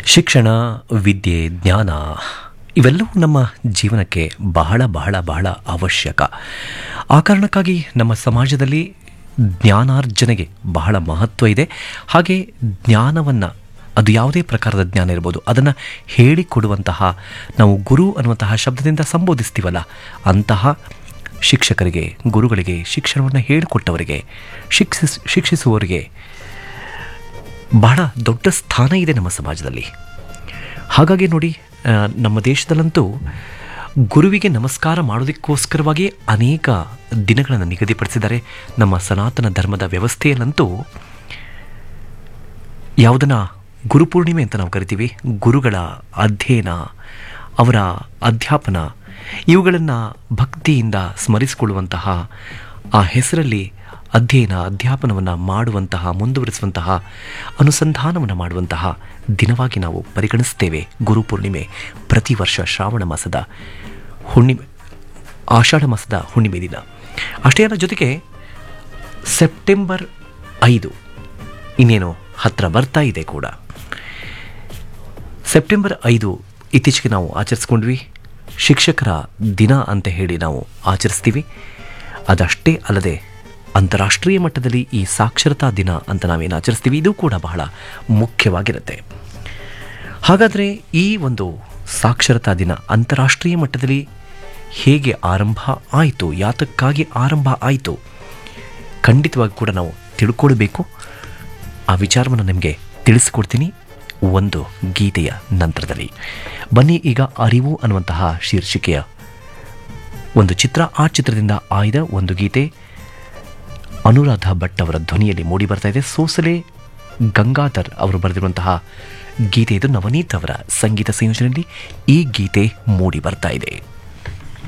ಶಿಕ್ಷಣ ವಿದ್ಯೆ ಜ್ಞಾನ ಇವೆಲ್ಲವೂ ನಮ್ಮ ಜೀವನಕ್ಕೆ ಬಹಳ ಬಹಳ ಬಹಳ ಅವಶ್ಯಕ ಆ ಕಾರಣಕ್ಕಾಗಿ ನಮ್ಮ ಸಮಾಜದಲ್ಲಿ ಜ್ಞಾನಾರ್ಜನೆಗೆ ಬಹಳ ಮಹತ್ವ ಇದೆ ಹಾಗೆ ಜ್ಞಾನವನ್ನು ಅದು ಯಾವುದೇ ಪ್ರಕಾರದ ಜ್ಞಾನ ಇರ್ಬೋದು ಅದನ್ನು ಹೇಳಿಕೊಡುವಂತಹ ನಾವು ಗುರು ಅನ್ನುವಂತಹ ಶಬ್ದದಿಂದ ಸಂಬೋಧಿಸ್ತೀವಲ್ಲ ಅಂತಹ ಶಿಕ್ಷಕರಿಗೆ ಗುರುಗಳಿಗೆ ಶಿಕ್ಷಣವನ್ನು ಹೇಳಿಕೊಟ್ಟವರಿಗೆ ಶಿಕ್ಷಿಸ್ ಶಿಕ್ಷಿಸುವವರಿಗೆ ಬಹಳ ದೊಡ್ಡ ಸ್ಥಾನ ಇದೆ ನಮ್ಮ ಸಮಾಜದಲ್ಲಿ ಹಾಗಾಗಿ ನೋಡಿ ಆ, ನಮ್ಮ ದೇಶದಲ್ಲಂತೂ ಗುರುವಿಗೆ ನಮಸ್ಕಾರ ಮಾಡೋದಕ್ಕೋಸ್ಕರವಾಗಿ ಅನೇಕ ದಿನಗಳನ್ನು ನಿಗದಿಪಡಿಸಿದ್ದಾರೆ ನಮ್ಮ ಸನಾತನ ಧರ್ಮದ ವ್ಯವಸ್ಥೆಯಲ್ಲಂತೂ ಯಾವುದನ್ನ ಗುರುಪೂರ್ಣಿಮೆ ಅಂತ ನಾವು ಕರಿತೀವಿ ಗುರುಗಳ ಅಧ್ಯಯನ ಅವರ ಅಧ್ಯಾಪನ ಇವುಗಳನ್ನು ಭಕ್ತಿಯಿಂದ ಸ್ಮರಿಸಿಕೊಳ್ಳುವಂತಹ ಆ ಹೆಸರಲ್ಲಿ ಅಧ್ಯಯನ ಅಧ್ಯಾಪನವನ್ನು ಮಾಡುವಂತಹ ಮುಂದುವರಿಸುವಂತಹ ಅನುಸಂಧಾನವನ್ನು ಮಾಡುವಂತಹ ದಿನವಾಗಿ ನಾವು ಪರಿಗಣಿಸ್ತೇವೆ ಗುರುಪೂರ್ಣಿಮೆ ಪ್ರತಿ ವರ್ಷ ಶ್ರಾವಣ ಮಾಸದ ಹುಣ್ಣಿಮೆ ಆಷಾಢ ಮಾಸದ ಹುಣ್ಣಿಮೆ ದಿನ ಅಷ್ಟೇ ಅಲ್ಲ ಜೊತೆಗೆ ಸೆಪ್ಟೆಂಬರ್ ಐದು ಇನ್ನೇನು ಹತ್ರ ಬರ್ತಾ ಇದೆ ಕೂಡ ಸೆಪ್ಟೆಂಬರ್ ಐದು ಇತ್ತೀಚೆಗೆ ನಾವು ಆಚರಿಸ್ಕೊಂಡ್ವಿ ಶಿಕ್ಷಕರ ದಿನ ಅಂತ ಹೇಳಿ ನಾವು ಆಚರಿಸ್ತೀವಿ ಅದಷ್ಟೇ ಅಲ್ಲದೆ ಅಂತಾರಾಷ್ಟ್ರೀಯ ಮಟ್ಟದಲ್ಲಿ ಈ ಸಾಕ್ಷರತಾ ದಿನ ಅಂತ ನಾವೇನು ಆಚರಿಸ್ತೀವಿ ಇದು ಕೂಡ ಬಹಳ ಮುಖ್ಯವಾಗಿರುತ್ತೆ ಹಾಗಾದರೆ ಈ ಒಂದು ಸಾಕ್ಷರತಾ ದಿನ ಅಂತಾರಾಷ್ಟ್ರೀಯ ಮಟ್ಟದಲ್ಲಿ ಹೇಗೆ ಆರಂಭ ಆಯಿತು ಯಾತಕ್ಕಾಗಿ ಆರಂಭ ಆಯಿತು ಖಂಡಿತವಾಗಿ ಕೂಡ ನಾವು ತಿಳ್ಕೊಳ್ಬೇಕು ಆ ವಿಚಾರವನ್ನು ನಿಮಗೆ ತಿಳಿಸಿಕೊಡ್ತೀನಿ ಒಂದು ಗೀತೆಯ ನಂತರದಲ್ಲಿ ಬನ್ನಿ ಈಗ ಅರಿವು ಅನ್ನುವಂತಹ ಶೀರ್ಷಿಕೆಯ ಒಂದು ಚಿತ್ರ ಆ ಚಿತ್ರದಿಂದ ಆಯ್ದ ಒಂದು ಗೀತೆ ಅನುರಾಧ ಭಟ್ ಅವರ ಧ್ವನಿಯಲ್ಲಿ ಮೂಡಿ ಬರ್ತಾ ಇದೆ ಸೋಸಲೆ ಗಂಗಾಧರ್ ಅವರು ಬರೆದಿರುವಂತಹ ಗೀತೆ ಇದು ನವನೀತ್ ಅವರ ಸಂಗೀತ ಸಂಯೋಜನೆಯಲ್ಲಿ ಈ ಗೀತೆ ಮೂಡಿ ಬರ್ತಾ ಇದೆ